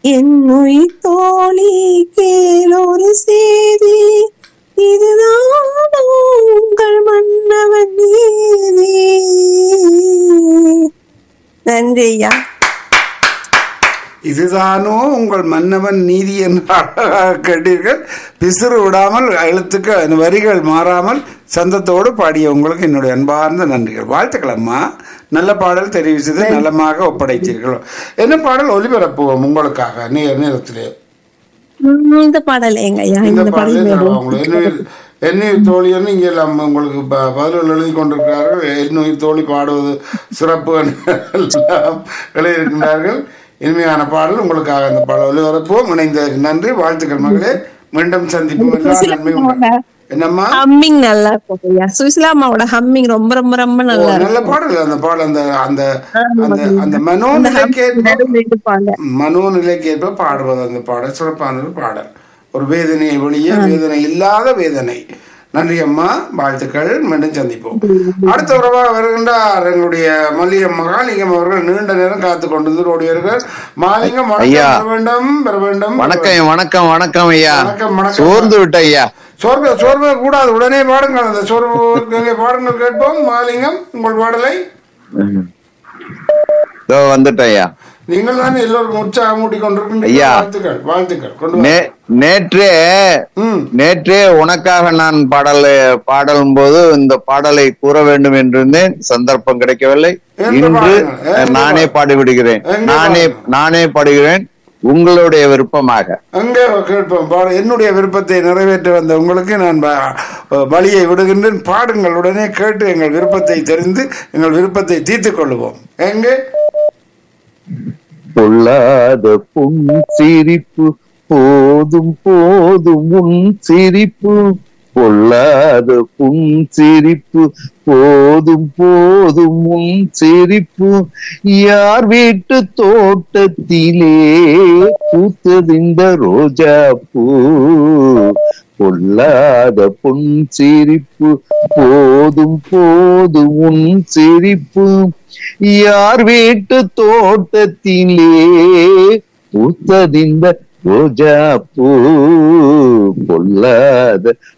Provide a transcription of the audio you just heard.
என்னுயிர் தோழி கேளொரு செய்தி இதுதான் உங்கள் மன்னவன் நீதி நன்றி ஐயா இதுதானோ உங்கள் மன்னவன் நீதி என்று அழகாக கேட்டீர்கள் பிசிறு விடாமல் எழுத்துக்கு அந்த வரிகள் மாறாமல் சந்தத்தோடு பாடிய உங்களுக்கு என்னுடைய அன்பார்ந்த நன்றிகள் வாழ்த்துக்கள் அம்மா நல்ல பாடல் தெரிவித்தது நலமாக ஒப்படைத்தீர்கள் என்ன பாடல் ஒலிபரப்புவோம் உங்களுக்காக நேர் நேரத்திலே உம், இந்த பாடல் எங்க ஐயா இந்த இந்த பாடலே பாடல் தருவோம் வேணும். உங்களுக்கு என்னுயிர் என்னுயிர் தோழின்னு இங்கே எல்லாம் உங்களுக்கு ப- பதில்கள் எழுதி கொண்டிருக்கிறார்கள் என்னுயிர் தோழி பாடுவது சிறப்பு என்று எல்லாம் எழுதியிருக்கின்றார்கள் இனிமையான பாடல் உங்களுக்காக அந்த பாடல் ஒலிபரப்புவோம் இணைந்ததற்கு நன்றி வாழ்த்துக்கள் மகளே மீண்டும் சந்திப்போம் எல்லா நன்மையும் உண்டு. என்னம்மா ஹம்மிங் நல்லா இருக்கும் ஐயா சுசிலா அம்மாவோட ஹம்மிங் ரொம்ப ரொம்ப ரொம்ப ஓ, நல்லா நல்ல பாடல் அந்த பாடல் அந்த அந்த அந்த அந்த இருக்கும் மனோநிலைக்கு நடுவுல இருப்பாங்க மனோநிலைக்கு ஏற்ப பாடுவது அந்த பாடல் சிறப்பான ஒரு பாடல் ஒரு வேதனையை வெளியே வேதனை இல்லாத வேதனை நன்றி அம்மா வாழ்த்துக்கள் மீண்டும் சந்திப்போம் அடுத்த உறவாக வருகின்றார் எங்களுடைய மல்லியம் மகாலிங்கம் அவர்கள் நீண்ட நேரம் காத்து கொண்டு ஓடியவர்கள் மாலிங்கம் வணக்கம் ஐயா. பெற வேண்டும் பெற வேண்டும் வணக்கம் வணக்கம் வணக்கம் ஐயா வணக்கம், வணக்கம். சோர்ந்து விட்ட ஐயா சோர்வு சோர்வு கூடாது உடனே பாடுங்கள் அந்த சோர்வு எங்கே பாடுங்கள் கேட்போம் மாலிங்கம் உங்கள் பாடலை இதோ வந்துட்டேன் ஐயா நீங்கள் தானே எல்லோருக்கும் உற்சாகம் மூட்டி கொண்டிருக்கின்றீர்கள் ஐயா. வாழ்த்துக்கள் வாழ்த்துக்கள் கொண்டு வா. நே நேற்றே ம் நேற்றே உனக்காக நான் பாடல் பாடலும் போது இந்த பாடலை கூற வேண்டும் என்றிருந்தேன் சந்தர்ப்பம் கிடைக்கவில்லை எங்க இன்று பாடுங்க? எங்க நானே பாடுங்க? பாடிவிடுகிறேன் எங்க நானே பாடுங்க? நானே பாடுகிறேன் உங்களுடைய விருப்பமாக அங்கே கேட்போம் பாடு என்னுடைய விருப்பத்தை நிறைவேற்ற வந்த உங்களுக்கு நான் ப- வழியை விடுகின்றேன் பாடுங்கள் உடனே கேட்டு எங்கள் விருப்பத்தை தெரிந்து எங்கள் விருப்பத்தை தீர்த்துக் கொள்ளுவோம் எங்கே பொல்லாத புன் சிரிப்பு போதும் போதும் உன் சிரிப்பு பொல்லாத புன் சிரிப்பு போதும் போதும் உன் சிரிப்பு யார் வீட்டு தோட்டத்திலே பூத்தது இந்த ரோஜா பூ பொல்லாத பொன் சிரிப்பு போதும் போதும் உன் சிரிப்பு யார் வீட்டு தோட்டத்திலே பூத்ததிந்த ரோஜா பூ பொல்லாத